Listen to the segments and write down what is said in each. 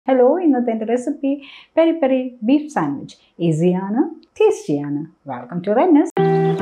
hello ഇന്നത്തെ എൻ്റെ recipe peri peri beef sandwich ഈസിയാണ് ടേസ്റ്റിയാണ് വെൽക്കം ടു റെന്നസ്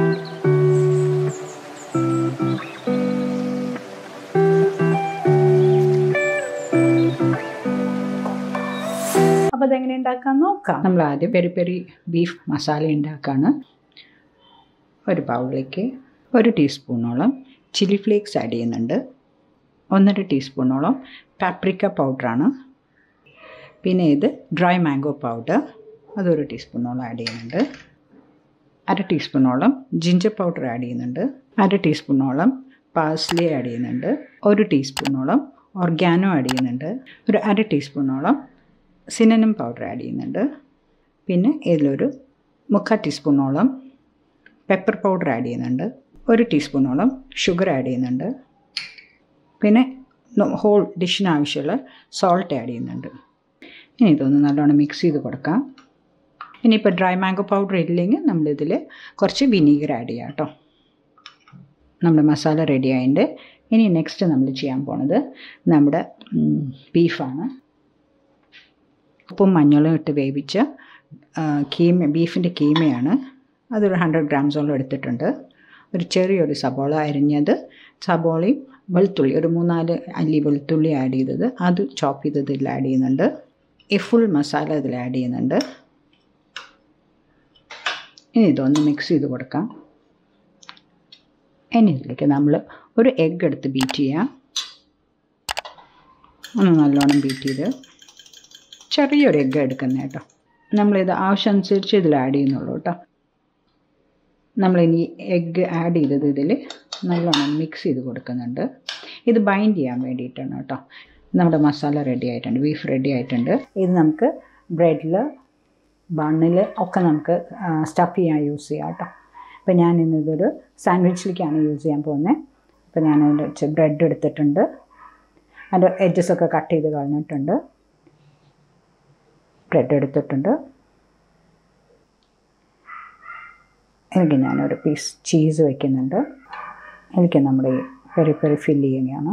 അപ്പോൾ അതെങ്ങനെ ഉണ്ടാക്കാൻ നോക്കാം നമ്മൾ ആദ്യം പെരി പെരി ബീഫ് മസാല ഉണ്ടാക്കാണ് ഒരു ബൗളിലേക്ക് ഒരു ടീസ്പൂണോളം ചില്ലി ഫ്ലേക്സ് ആഡ് ചെയ്യുന്നുണ്ട് ഒന്നര ടീസ്പൂണോളം പാപ്രിക്ക പൗഡറാണ് പിന്നെ ഇത് ഡ്രൈ മാംഗോ പൗഡർ അതൊരു ടീസ്പൂണോളം ആഡ് ചെയ്യുന്നുണ്ട് അര ടീസ്പൂണോളം ജിഞ്ചർ പൗഡർ ആഡ് ചെയ്യുന്നുണ്ട് അര ടീസ്പൂണോളം പാസ്ലി ആഡ് ചെയ്യുന്നുണ്ട് ഒരു ടീസ്പൂണോളം ഓർഗാനോ ആഡ് ചെയ്യുന്നുണ്ട് ഒരു അര ടീസ്പൂണോളം സിനനം പൗഡർ ആഡ് ചെയ്യുന്നുണ്ട് പിന്നെ ഇതിലൊരു മുക്കാൽ ടീസ്പൂണോളം പെപ്പർ പൗഡർ ആഡ് ചെയ്യുന്നുണ്ട് ഒരു ടീസ്പൂണോളം ഷുഗർ ആഡ് ചെയ്യുന്നുണ്ട് പിന്നെ ഹോൾ ഡിഷിന് ആവശ്യമുള്ള സോൾട്ട് ആഡ് ചെയ്യുന്നുണ്ട് ഇനി ഇതൊന്ന് നല്ലോണം മിക്സ് ചെയ്ത് കൊടുക്കാം ഇനിയിപ്പോൾ ഡ്രൈ മാംഗോ പൗഡർ ഇല്ലെങ്കിൽ നമ്മളിതിൽ കുറച്ച് വിനീഗർ ആഡ് ചെയ്യാം കേട്ടോ നമ്മുടെ മസാല റെഡി ആയിട്ടുണ്ട് ഇനി നെക്സ്റ്റ് നമ്മൾ ചെയ്യാൻ പോണത് നമ്മുടെ ബീഫാണ് ഉപ്പും മഞ്ഞളും ഇട്ട് വേവിച്ച കീമ ബീഫിൻ്റെ കീമയാണ് അതൊരു ഹൺഡ്രഡ് ഗ്രാംസോളം എടുത്തിട്ടുണ്ട് ഒരു ചെറിയൊരു സബോള അരിഞ്ഞത് സബോളയും വെളുത്തുള്ളി ഒരു മൂന്നാല് അല്ലി വെളുത്തുള്ളി ആഡ് ചെയ്തത് അത് ചോപ്പ് ചെയ്തത് ഇതിൽ ആഡ് ചെയ്യുന്നുണ്ട് ഈ ഫുൾ മസാല ഇതിൽ ആഡ് ചെയ്യുന്നുണ്ട് ഇനി ഇതൊന്ന് മിക്സ് ചെയ്ത് കൊടുക്കാം ഇനി ഇതിലേക്ക് നമ്മൾ ഒരു എഗ്ഗ് എടുത്ത് ബീറ്റ് ചെയ്യാം ഒന്ന് നല്ലോണം ബീറ്റ് ചെയ്ത് ചെറിയൊരു എഗ്ഗ് എടുക്കുന്നത് കേട്ടോ നമ്മളിത് ആവശ്യമനുസരിച്ച് ഇതിൽ ആഡ് ചെയ്യുന്നുള്ളൂ കേട്ടോ നമ്മളിനി എഗ്ഗ് ആഡ് ചെയ്തത് ഇതിൽ നല്ലോണം മിക്സ് ചെയ്ത് കൊടുക്കുന്നുണ്ട് ഇത് ബൈൻഡ് ചെയ്യാൻ വേണ്ടിയിട്ടാണ് കേട്ടോ നമ്മുടെ മസാല റെഡി ആയിട്ടുണ്ട് ബീഫ് റെഡി ആയിട്ടുണ്ട് ഇത് നമുക്ക് ബ്രെഡിൽ ബണ്ണിൽ ഒക്കെ നമുക്ക് സ്റ്റഫ് ചെയ്യാൻ യൂസ് ചെയ്യാം കേട്ടോ അപ്പോൾ ഞാൻ ഇന്നിതൊരു സാൻഡ്വിച്ചിലേക്കാണ് യൂസ് ചെയ്യാൻ പോകുന്നത് അപ്പോൾ ഞാൻ അതിൻ്റെ ബ്രെഡ് എടുത്തിട്ടുണ്ട് അതിൻ്റെ എഡ്ജസൊക്കെ കട്ട് ചെയ്ത് കളഞ്ഞിട്ടുണ്ട് ബ്രെഡ് എടുത്തിട്ടുണ്ട് എനിക്ക് ഞാനൊരു പീസ് ചീസ് വയ്ക്കുന്നുണ്ട് എനിക്ക് നമ്മുടെ ഈ പെരി പെരി ഫില്ല് ചെയ്യുകയാണ്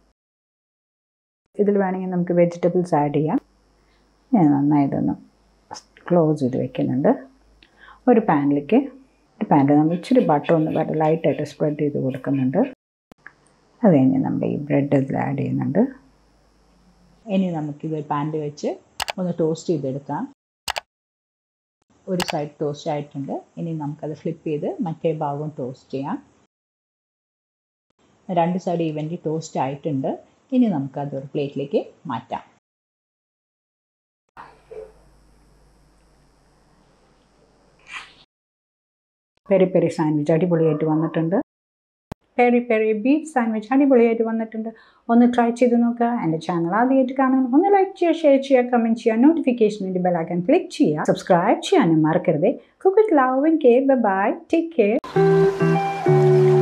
ഇതിൽ വേണമെങ്കിൽ നമുക്ക് വെജിറ്റബിൾസ് ആഡ് ചെയ്യാം ഞാൻ നന്നായി ഇതൊന്ന് ക്ലോസ് ചെയ്ത് വെക്കുന്നുണ്ട് ഒരു പാനിലേക്ക് ഒരു പാനിൽ നമ്മൾ ഇച്ചിരി ബട്ടർ ഒന്ന് വളരെ ലൈറ്റായിട്ട് സ്പ്രെഡ് ചെയ്ത് കൊടുക്കുന്നുണ്ട് അത് കഴിഞ്ഞ് നമ്മൾ ഈ ബ്രെഡ് ഇതിൽ ആഡ് ചെയ്യുന്നുണ്ട് ഇനി നമുക്കിത് പാനിൽ വെച്ച് ഒന്ന് ടോസ്റ്റ് ചെയ്തെടുക്കാം ഒരു സൈഡ് ടോസ്റ്റ് ആയിട്ടുണ്ട് ഇനി നമുക്കത് ഫ്ലിപ്പ് ചെയ്ത് മറ്റേ ഭാഗവും ടോസ്റ്റ് ചെയ്യാം രണ്ട് സൈഡ് ഈവൻലി ടോസ്റ്റ് ആയിട്ടുണ്ട് ഇനി നമുക്കത് ഒരു പ്ലേറ്റിലേക്ക് മാറ്റാം പെരി പെരി സാൻഡ്വിച്ച് അടിപൊളിയായിട്ട് വന്നിട്ടുണ്ട് പെരി പെരി ബീഫ് സാൻഡ്വിച്ച് അടിപൊളിയായിട്ട് വന്നിട്ടുണ്ട് ഒന്ന് ട്രൈ ചെയ്ത് നോക്കുക എൻ്റെ ചാനൽ ആദ്യമായിട്ട് കാണാൻ ഒന്ന് ലൈക്ക് ചെയ്യുക ഷെയർ ചെയ്യുക കമൻറ്റ് ചെയ്യുക നോട്ടിഫിക്കേഷൻ വേണ്ടി ബെലാക്കാൻ ക്ലിക്ക് ചെയ്യുക സബ്സ്ക്രൈബ് ചെയ്യാനും മറക്കരുത് cook with love and care bye take care